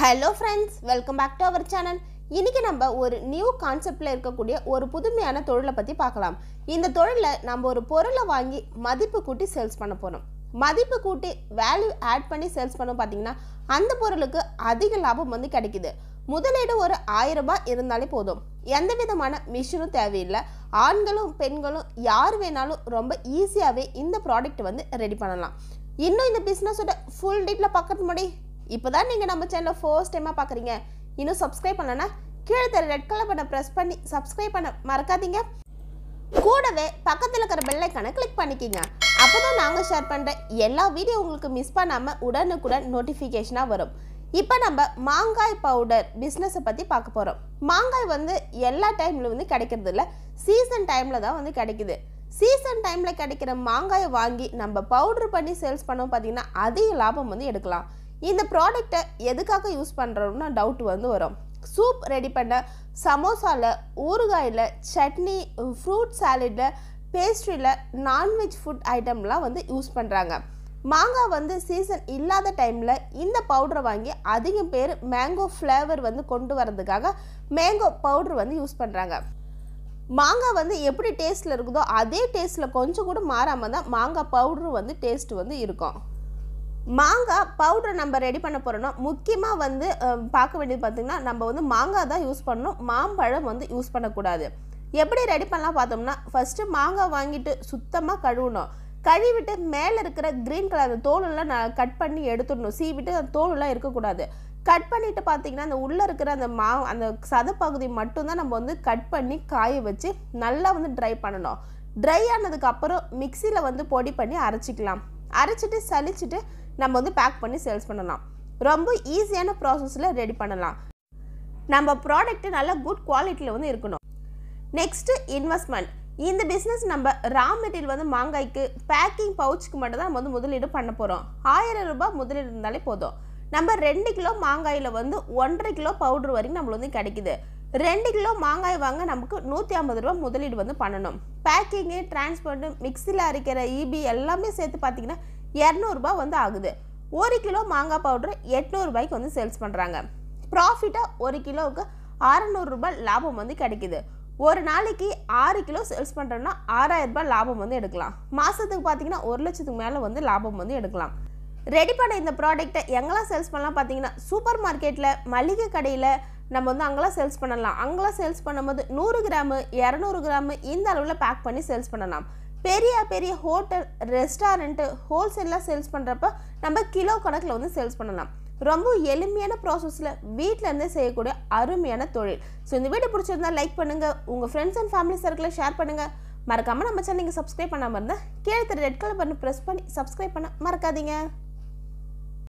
hello friends welcome back to our channel இன்னைக்கு நம்ம ஒரு நியூ கான்செப்டில் இருக்கக்கூடிய ஒரு புதுமையான தொழிலை பற்றி பார்க்கலாம் இந்த தொழிலில் நம்ம ஒரு பொருளை வாங்கி மதிப்பு கூட்டி சேல்ஸ் பண்ண போகிறோம் மதிப்பு கூட்டி வேல்யூ ஆட் பண்ணி சேல்ஸ் பண்ண பார்த்தீங்கன்னா அந்த பொருளுக்கு அதிக லாபம் வந்து கிடைக்குது முதலீடு ஒரு ஆயிரம் ரூபாய் இருந்தாலே போதும் எந்த விதமான மிஷினும் தேவையில்லை ஆண்களும் பெண்களும் யார் வேணாலும் ரொம்ப ஈஸியாகவே இந்த ப்ராடக்ட் வந்து ரெடி பண்ணலாம் இன்னும் இந்த பிஸ்னஸோட ஃபுல் டீட்டில் பார்க்கறது முன்னாடி இப்போ தான் நீங்கள் நம்ம சேனலை ஃபர்ஸ்ட் டைமாக பார்க்குறீங்க இன்னும் சப்ஸ்கிரைப் பண்ணலன்னா கீழே தர ரெட் கலர் பட்டனை ப்ரெஸ் பண்ணி சப்ஸ்கிரைப் பண்ண மறக்காதீங்க கூடவே பக்கத்தில் இருக்கிற பெல் ஐக்கானை கிளிக் பண்ணிக்கிங்க அப்போ தான் நாங்கள் ஷேர் பண்ணுற எல்லா வீடியோ உங்களுக்கு மிஸ் பண்ணாமல் உடனுக்குடன் நோட்டிஃபிகேஷனாக வரும் இப்போ நம்ம மாங்காய் பவுடர் பிஸ்னஸை பற்றி பார்க்க போகிறோம் மாங்காய் வந்து எல்லா டைமில் வந்து கிடைக்கிறது இல்லை சீசன் டைமில் தான் வந்து கிடைக்குது சீசன் டைமில் கிடைக்கிற மாங்காயை வாங்கி நம்ம பவுடர் பண்ணி சேல்ஸ் பண்ணோம் பார்த்தீங்கன்னா அதிக லாபம் வந்து எடுக்கலாம் இந்த ப்ராடக்டை எதுக்காக யூஸ் பண்ணுறோம்னா டவுட் வந்து வரும் சூப் ரெடி பண்ண சமோசாவில் ஊறுகாயில் சட்னி ஃப்ரூட் சாலடில் பேஸ்ட்ரியில் நான்வெஜ் ஃபுட் ஐட்டம்லாம் வந்து யூஸ் பண்ணுறாங்க மாங்காய் வந்து சீசன் இல்லாத டைமில் இந்த பவுடரை வாங்கி அதிகம் பேர் மேங்கோ ஃப்ளேவர் வந்து கொண்டு வரதுக்காக மேங்கோ பவுடர் வந்து யூஸ் பண்ணுறாங்க மாங்காய் வந்து எப்படி டேஸ்ட்டில் இருக்குதோ அதே டேஸ்ட்டில் கொஞ்சம் கூட மாறாமல் தான் மாங்காய் பவுடர் வந்து டேஸ்ட் வந்து இருக்கும் மாங்காய் பவுடர் நம்ம ரெடி பண்ண போகிறோம்னா முக்கியமாக வந்து அஹ், பார்க்க வேண்டியது பார்த்திங்கன்னா நம்ம வந்து மாங்காய் தான் யூஸ் பண்ணணும் மாம்பழம் வந்து யூஸ் பண்ணக்கூடாது எப்படி ரெடி பண்ணலாம் பார்த்தோம்னா ஃபஸ்ட்டு மாங்காய் வாங்கிட்டு சுத்தமாக கழுவணும் கழுவிட்டு மேலே இருக்கிற க்ரீன் கலர் அந்த தோலெல்லாம் நான் கட் பண்ணி எடுத்துடணும் சீவிட்டு அந்த தோலெல்லாம் இருக்கக்கூடாது கட் பண்ணிட்டு பார்த்தீங்கன்னா அந்த உள்ளே இருக்கிற அந்த மா அந்த சதப்பகுதி மட்டும்தான் நம்ம வந்து கட் பண்ணி காய வச்சு நல்லா வந்து ட்ரை பண்ணணும் ட்ரை ஆனதுக்கு அப்புறம் மிக்சியில் வந்து பொடி பண்ணி அரைச்சிக்கலாம் அரைச்சிட்டு சலிச்சிட்டு நம்ம வந்து பேக் பண்ணி சேல்ஸ் பண்ணலாம் ரொம்ப ஈஸியான ப்ராசஸில் ரெடி பண்ணலாம் நம்ம ப்ராடக்ட் நல்ல குட் குவாலிட்டியில் வந்து இருக்கணும் நெக்ஸ்ட்டு இன்வெஸ்ட்மெண்ட் இந்த பிஸ்னஸ் நம்ம ரா மெட்டீரியல் வந்து மாங்காய்க்கு பேக்கிங் பவுச்சுக்கு மட்டும் தான் நம்ம வந்து முதலீடு பண்ண போகிறோம் ஆயிரம் ரூபாய் முதலீடு இருந்தாலே போதும் நம்ம ரெண்டு கிலோ மாங்காயில் வந்து ஒன்றரை கிலோ பவுடர் வரைக்கும் நம்மளுக்கு வந்து கிடைக்குது ரெண்டு கிலோ மாங்காய் வாங்க நமக்கு நூற்றி ஐம்பது ரூபா முதலீடு வந்து பண்ணணும் பேக்கிங்கு டிரான்ஸ்போர்ட்டு மிக்சியில் அரைக்கிற இபி எல்லாமே சேர்த்து பார்த்தீங்கன்னா இரநூறுபா வந்து ஆகுது ஒரு கிலோ மாங்காய் பவுடர் எட்நூறுபாய்க்கு வந்து சேல்ஸ் பண்ணுறாங்க ப்ராஃபிட்டாக ஒரு கிலோவுக்கு அறநூறுரூபா லாபம் வந்து கிடைக்குது ஒரு நாளைக்கு ஆறு கிலோ சேல்ஸ் பண்ணுறோம்னா ஆறாயிரம் ரூபாய் லாபம் வந்து எடுக்கலாம் மாதத்துக்கு பார்த்தீங்கன்னா ஒரு லட்சத்துக்கு மேலே வந்து லாபம் வந்து எடுக்கலாம் ரெடி பண்ண இந்த ப்ராடக்ட்டை எங்கெல்லாம் சேல்ஸ் பண்ணலாம் பார்த்தீங்கன்னா சூப்பர் மார்க்கெட்டில் மளிகை கடையில் நம்ம வந்து அங்கெல்லாம் சேல்ஸ் பண்ணலாம் அங்கெல்லாம் சேல்ஸ் பண்ணும்போது நூறு கிராமு இரநூறு கிராமு இந்த அளவில் பேக் பண்ணி சேல்ஸ் பண்ணலாம் பெரிய பெரிய ஹோட்டல் ரெஸ்டாரண்ட்டு ஹோல்சேலாக சேல்ஸ் பண்ணுறப்ப நம்ம கிலோ கணக்கில் வந்து சேல்ஸ் பண்ணலாம் ரொம்ப எளிமையான ப்ராசஸில் இருந்தே செய்யக்கூடிய அருமையான தொழில் ஸோ இந்த வீடியோ பிடிச்சிருந்தா லைக் பண்ணுங்கள் உங்கள் ஃப்ரெண்ட்ஸ் அண்ட் ஃபேமிலி சர்க்கிளில் ஷேர் பண்ணுங்கள் மறக்காமல் நம்ம சேனல் நீங்கள் சப்ஸ்கிரைப் பண்ணாமல் இருந்தால் கீழே ரெட் கலர் பண்ணி ப்ரெஸ் பண்ணி சப்ஸ்கிரைப் பண்ண மறக்காதீங்க